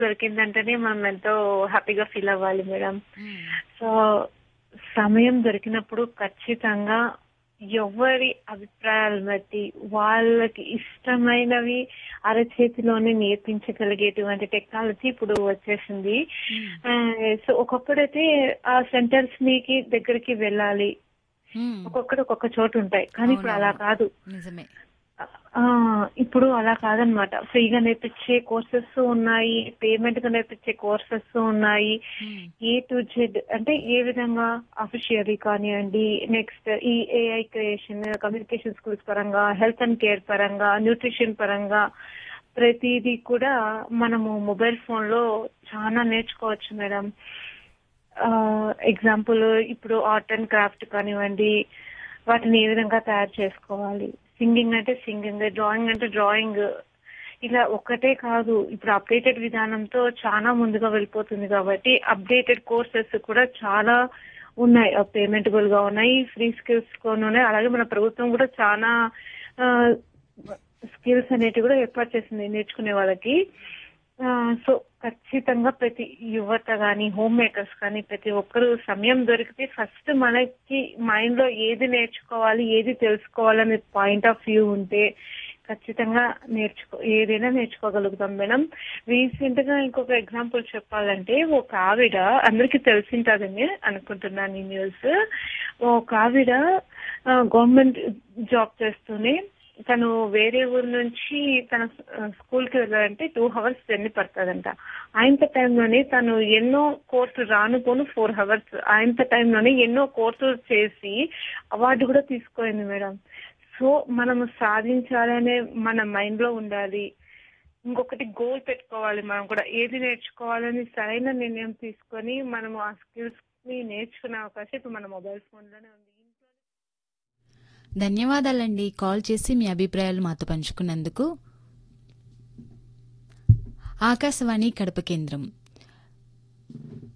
దొరికిందంటేనే మనం ఎంతో హ్యాపీగా ఫీల్ అవ్వాలి మేడం మ్మ్. సో సమయం దొరికినప్పుడు ఖచ్చితంగా ఎవరి అభిప్రాయాలు బట్టి వాళ్ళకి ఇష్టమైనవి అరచేతిలోనే నేర్పించగలిగేటువంటి టెక్నాలజీ ఇప్పుడు వచ్చేసింది మ్మ్. సో ఒకప్పుడైతే ఆ సెంటర్స్ మీకు దగ్గరికి వెళ్ళాలి మ్మ్. ఒక్కొక్కటి ఒక్కొక్క చోటు ఉంటాయి కానీ ఇప్పుడు అలా అవునవును. కాదు నిజమే ఆ ఇప్పుడు అలా కాదనమాట ఫ్రీగా నేర్పించే కోర్సెస్ ఉన్నాయి పేమెంట్ గా నేర్పించే కోర్సెస్ ఉన్నాయి మ్మ్. ఏ టు జెడ్ అంటే ఏ విధంగా అఫిషియరీ కానివ్వండి నెక్స్ట్ ఈ ఏఐ క్రియేషన్ కమ్యూనికేషన్ స్కిల్స్ పరంగా హెల్త్ అండ్ కేర్ పరంగా న్యూట్రిషన్ పరంగా ప్రతిదీ కూడా మనము మొబైల్ ఫోన్ లో చాలా నేర్చుకోవచ్చు మేడం ఎగ్జాంపుల్ ఇప్పుడు ఆర్ట్ అండ్ క్రాఫ్ట్ కానివ్వండి వాటిని ఏ విధంగా తయారు చేసుకోవాలి సింగింగ్ అంటే సింగింగ్ డ్రాయింగ్ అంటే డ్రాయింగ్ ఇలా ఒక్కటే కాదు ఇప్పుడు అప్డేటెడ్ విధానంతో చాలా ముందుగా వెళ్ళిపోతుంది కాబట్టి అప్డేటెడ్ కోర్సెస్ కూడా చాలా ఉన్నాయి పేమెంటబుల్ గా ఉన్నాయి ఫ్రీ స్కిల్స్ కూడా ఉన్నాయి అలాగే మన ప్రభుత్వం కూడా చాలా స్కిల్స్ అనేటివి కూడా ఏర్పాటు చేసింది నేర్చుకునే వాళ్ళకి సో ఖచ్చితంగా ప్రతి యువత కానీ హోమ్ మేకర్స్ కానీ ప్రతి ఒక్కరు సమయం దొరికితే ఫస్ట్ మనకి మైండ్ లో ఏది నేర్చుకోవాలి ఏది తెలుసుకోవాలనే పాయింట్ ఆఫ్ వ్యూ ఉంటే ఖచ్చితంగా నేర్చుకో ఏదైనా నేర్చుకోగలుగుతాం మేడం రీసెంట్ గా ఇంకొక ఎగ్జాంపుల్ చెప్పాలంటే ఒక ఆవిడ అందరికి తెలిసింటదని అనుకుంటున్నాను ఈ న్యూస్ ఒక ఆవిడ గవర్నమెంట్ జాబ్ చేస్తూనే తను వేరే ఊరు నుంచి తన స్కూల్ కి వెళ్ళాలంటే టూ అవర్స్ జర్నీ పడుతుందంట ఆయనత టైంలోనే తను ఎన్నో కోర్సు రాను పోను ఫోర్ అవర్స్ ఆయనత టైంలోనే ఎన్నో కోర్సులు చేసి అవార్డు కూడా తీసుకోయింది మేడం సో మనము సాధించాలనే మన మైండ్ లో ఉండాలి ఇంకొకటి గోల్ పెట్టుకోవాలి మనం కూడా ఏది నేర్చుకోవాలని సరైన నిర్ణయం తీసుకొని మనము ఆ స్కిల్స్ ని నేర్చుకునే అవకాశం ఇప్పుడు మన మొబైల్ ఫోన్ లోనే ఉంది ధన్యవాదాలండి కాల్ చేసి మీ అభిప్రాయాలు మాతో పంచుకున్నందుకు ఆకాశవాణి కడప కేంద్రం